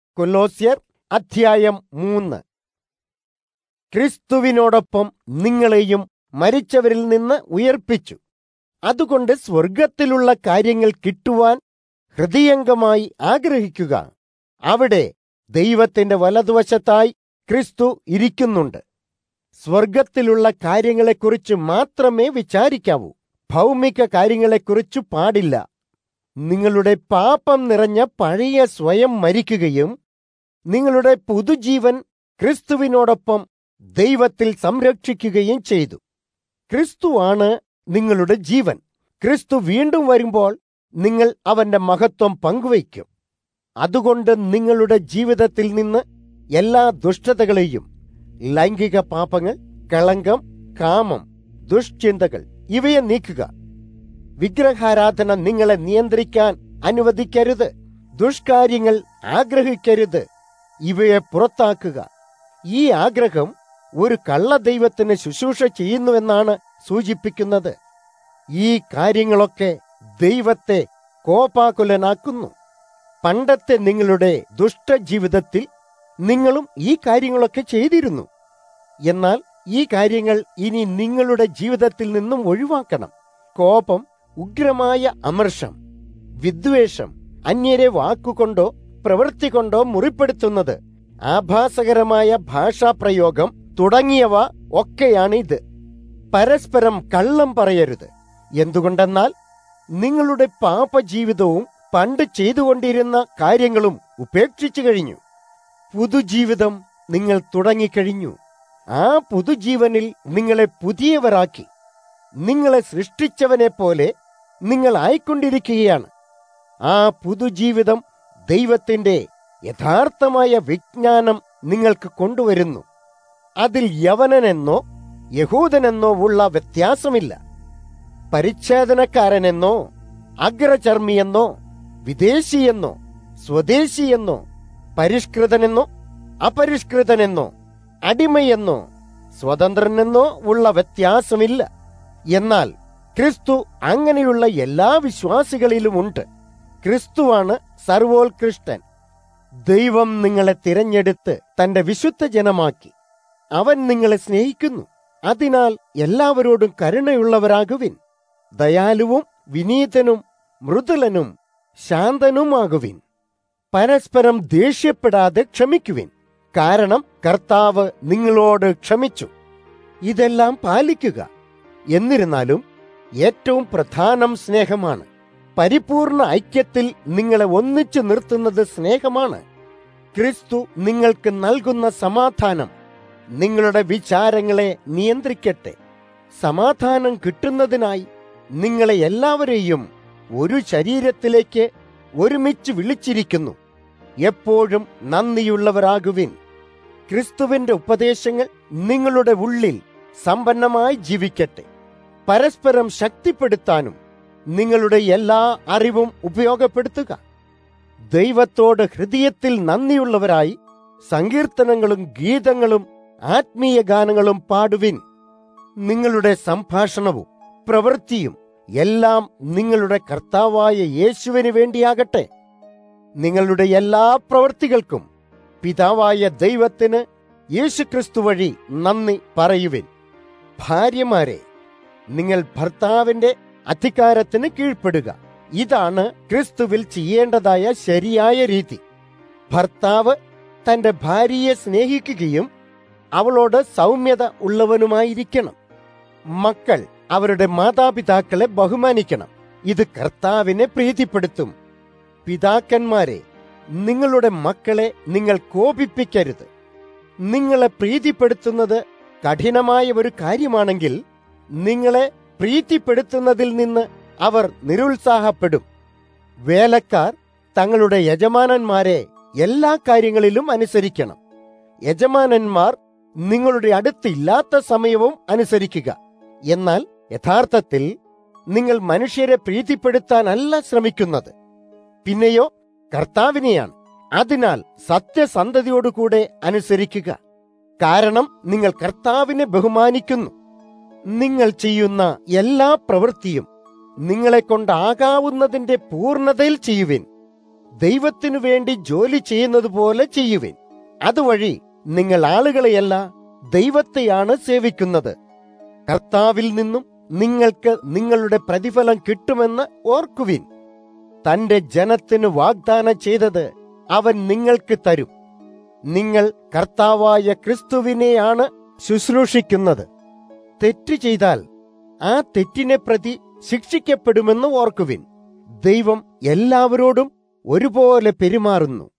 കൊലോസ്യർ അധ്യായം മൂന്ന് ക്രിസ്തുവിനോടൊപ്പം നിങ്ങളെയും മരിച്ചവരിൽ നിന്ന് ഉയർപ്പിച്ചു അതുകൊണ്ട് സ്വർഗത്തിലുള്ള കാര്യങ്ങൾ കിട്ടുവാൻ ഹൃദയംഗമായി ആഗ്രഹിക്കുക അവിടെ ദൈവത്തിന്റെ വലതുവശത്തായി ക്രിസ്തു ഇരിക്കുന്നുണ്ട് സ്വർഗത്തിലുള്ള കാര്യങ്ങളെക്കുറിച്ച് മാത്രമേ വിചാരിക്കാവൂ ഭൗമിക കാര്യങ്ങളെക്കുറിച്ച് പാടില്ല നിങ്ങളുടെ പാപം നിറഞ്ഞ പഴയ സ്വയം മരിക്കുകയും നിങ്ങളുടെ പുതുജീവൻ ക്രിസ്തുവിനോടൊപ്പം ദൈവത്തിൽ സംരക്ഷിക്കുകയും ചെയ്തു ക്രിസ്തുവാണ് നിങ്ങളുടെ ജീവൻ ക്രിസ്തു വീണ്ടും വരുമ്പോൾ നിങ്ങൾ അവന്റെ മഹത്വം പങ്കുവയ്ക്കും അതുകൊണ്ട് നിങ്ങളുടെ ജീവിതത്തിൽ നിന്ന് എല്ലാ ദുഷ്ടതകളെയും ലൈംഗിക പാപങ്ങൾ കളങ്കം കാമം ദുഷ്ചിന്തകൾ ഇവയെ നീക്കുക വിഗ്രഹാരാധന നിങ്ങളെ നിയന്ത്രിക്കാൻ അനുവദിക്കരുത് ദുഷ്കാര്യങ്ങൾ ആഗ്രഹിക്കരുത് ഇവയെ പുറത്താക്കുക ഈ ആഗ്രഹം ഒരു കള്ള ദൈവത്തിന് ശുശ്രൂഷ ചെയ്യുന്നുവെന്നാണ് സൂചിപ്പിക്കുന്നത് ഈ കാര്യങ്ങളൊക്കെ ദൈവത്തെ കോപാകുലനാക്കുന്നു പണ്ടത്തെ നിങ്ങളുടെ ദുഷ്ടജീവിതത്തിൽ നിങ്ങളും ഈ കാര്യങ്ങളൊക്കെ ചെയ്തിരുന്നു എന്നാൽ ഈ കാര്യങ്ങൾ ഇനി നിങ്ങളുടെ ജീവിതത്തിൽ നിന്നും ഒഴിവാക്കണം കോപം ഉഗ്രമായ അമർഷം വിദ്വേഷം അന്യരെ വാക്കുകൊണ്ടോ പ്രവൃത്തി കൊണ്ടോ മുറിപ്പെടുത്തുന്നത് ആഭാസകരമായ ഭാഷാപ്രയോഗം തുടങ്ങിയവ ഒക്കെയാണിത് പരസ്പരം കള്ളം പറയരുത് എന്തുകൊണ്ടെന്നാൽ നിങ്ങളുടെ പാപജീവിതവും പണ്ട് ചെയ്തുകൊണ്ടിരുന്ന കാര്യങ്ങളും ഉപേക്ഷിച്ചു കഴിഞ്ഞു പുതുജീവിതം നിങ്ങൾ തുടങ്ങിക്കഴിഞ്ഞു ആ പുതുജീവനിൽ നിങ്ങളെ പുതിയവരാക്കി നിങ്ങളെ സൃഷ്ടിച്ചവനെ പോലെ നിങ്ങൾ ആയിക്കൊണ്ടിരിക്കുകയാണ് ആ പുതുജീവിതം ദൈവത്തിന്റെ യഥാർത്ഥമായ വിജ്ഞാനം നിങ്ങൾക്ക് കൊണ്ടുവരുന്നു അതിൽ യവനനെന്നോ യഹൂദനെന്നോ ഉള്ള വ്യത്യാസമില്ല പരിച്ഛേദനക്കാരനെന്നോ അഗ്രചർമ്മിയെന്നോ വിദേശിയെന്നോ സ്വദേശിയെന്നോ പരിഷ്കൃതനെന്നോ അപരിഷ്കൃതനെന്നോ അടിമയെന്നോ സ്വതന്ത്രനെന്നോ ഉള്ള വ്യത്യാസമില്ല എന്നാൽ ക്രിസ്തു അങ്ങനെയുള്ള എല്ലാ വിശ്വാസികളിലുമുണ്ട് ക്രിസ്തുവാണ് സർവോത്കൃഷ്ടൻ ദൈവം നിങ്ങളെ തിരഞ്ഞെടുത്ത് തന്റെ വിശുദ്ധ ജനമാക്കി അവൻ നിങ്ങളെ സ്നേഹിക്കുന്നു അതിനാൽ എല്ലാവരോടും കരുണയുള്ളവരാകുവിൻ ദയാലുവും വിനീതനും മൃദുലനും ശാന്തനുമാകുവിൻ പരസ്പരം ദേഷ്യപ്പെടാതെ ക്ഷമിക്കുവിൻ കാരണം കർത്താവ് നിങ്ങളോട് ക്ഷമിച്ചു ഇതെല്ലാം പാലിക്കുക എന്നിരുന്നാലും ഏറ്റവും പ്രധാനം സ്നേഹമാണ് പരിപൂർണ ഐക്യത്തിൽ നിങ്ങളെ ഒന്നിച്ചു നിർത്തുന്നത് സ്നേഹമാണ് ക്രിസ്തു നിങ്ങൾക്ക് നൽകുന്ന സമാധാനം നിങ്ങളുടെ വിചാരങ്ങളെ നിയന്ത്രിക്കട്ടെ സമാധാനം കിട്ടുന്നതിനായി നിങ്ങളെ എല്ലാവരെയും ഒരു ശരീരത്തിലേക്ക് ഒരുമിച്ച് വിളിച്ചിരിക്കുന്നു എപ്പോഴും നന്ദിയുള്ളവരാകുവിൻ ക്രിസ്തുവിന്റെ ഉപദേശങ്ങൾ നിങ്ങളുടെ ഉള്ളിൽ സമ്പന്നമായി ജീവിക്കട്ടെ പരസ്പരം ശക്തിപ്പെടുത്താനും നിങ്ങളുടെ എല്ലാ അറിവും ഉപയോഗപ്പെടുത്തുക ദൈവത്തോട് ഹൃദയത്തിൽ നന്ദിയുള്ളവരായി സങ്കീർത്തനങ്ങളും ഗീതങ്ങളും ആത്മീയ ഗാനങ്ങളും പാടുവിൻ നിങ്ങളുടെ സംഭാഷണവും പ്രവൃത്തിയും എല്ലാം നിങ്ങളുടെ കർത്താവായ യേശുവിന് വേണ്ടിയാകട്ടെ നിങ്ങളുടെ എല്ലാ പ്രവൃത്തികൾക്കും പിതാവായ ദൈവത്തിന് യേശുക്രിസ്തു വഴി നന്ദി പറയുവിൻ ഭാര്യമാരെ നിങ്ങൾ ഭർത്താവിന്റെ അധികാരത്തിന് കീഴ്പ്പെടുക ഇതാണ് ക്രിസ്തുവിൽ ചെയ്യേണ്ടതായ ശരിയായ രീതി ഭർത്താവ് തന്റെ ഭാര്യയെ സ്നേഹിക്കുകയും അവളോട് സൗമ്യത ഉള്ളവനുമായിരിക്കണം മക്കൾ അവരുടെ മാതാപിതാക്കളെ ബഹുമാനിക്കണം ഇത് കർത്താവിനെ പ്രീതിപ്പെടുത്തും പിതാക്കന്മാരെ നിങ്ങളുടെ മക്കളെ നിങ്ങൾ കോപിപ്പിക്കരുത് നിങ്ങളെ പ്രീതിപ്പെടുത്തുന്നത് കഠിനമായ ഒരു കാര്യമാണെങ്കിൽ നിങ്ങളെ പ്രീതിപ്പെടുത്തുന്നതിൽ നിന്ന് അവർ നിരുത്സാഹപ്പെടും വേലക്കാർ തങ്ങളുടെ യജമാനന്മാരെ എല്ലാ കാര്യങ്ങളിലും അനുസരിക്കണം യജമാനന്മാർ നിങ്ങളുടെ അടുത്തില്ലാത്ത സമയവും അനുസരിക്കുക എന്നാൽ യഥാർത്ഥത്തിൽ നിങ്ങൾ മനുഷ്യരെ പ്രീതിപ്പെടുത്താനല്ല ശ്രമിക്കുന്നത് പിന്നെയോ കർത്താവിനെയാണ് അതിനാൽ സത്യസന്ധതയോടുകൂടെ അനുസരിക്കുക കാരണം നിങ്ങൾ കർത്താവിനെ ബഹുമാനിക്കുന്നു നിങ്ങൾ ചെയ്യുന്ന എല്ലാ പ്രവൃത്തിയും നിങ്ങളെ കൊണ്ടാകാവുന്നതിന്റെ പൂർണ്ണതയിൽ ചെയ്യുവിൻ ദൈവത്തിനു വേണ്ടി ജോലി ചെയ്യുന്നത് പോലെ ചെയ്യുവിൻ അതുവഴി നിങ്ങൾ ആളുകളെയല്ല ദൈവത്തെയാണ് സേവിക്കുന്നത് കർത്താവിൽ നിന്നും നിങ്ങൾക്ക് നിങ്ങളുടെ പ്രതിഫലം കിട്ടുമെന്ന് ഓർക്കുവിൻ തന്റെ ജനത്തിന് വാഗ്ദാനം ചെയ്തത് അവൻ നിങ്ങൾക്ക് തരും നിങ്ങൾ കർത്താവായ ക്രിസ്തുവിനെയാണ് ശുശ്രൂഷിക്കുന്നത് തെറ്റ് ചെയ്താൽ ആ തെറ്റിനെ പ്രതി ശിക്ഷിക്കപ്പെടുമെന്ന് ഓർക്കുവിൻ ദൈവം എല്ലാവരോടും ഒരുപോലെ പെരുമാറുന്നു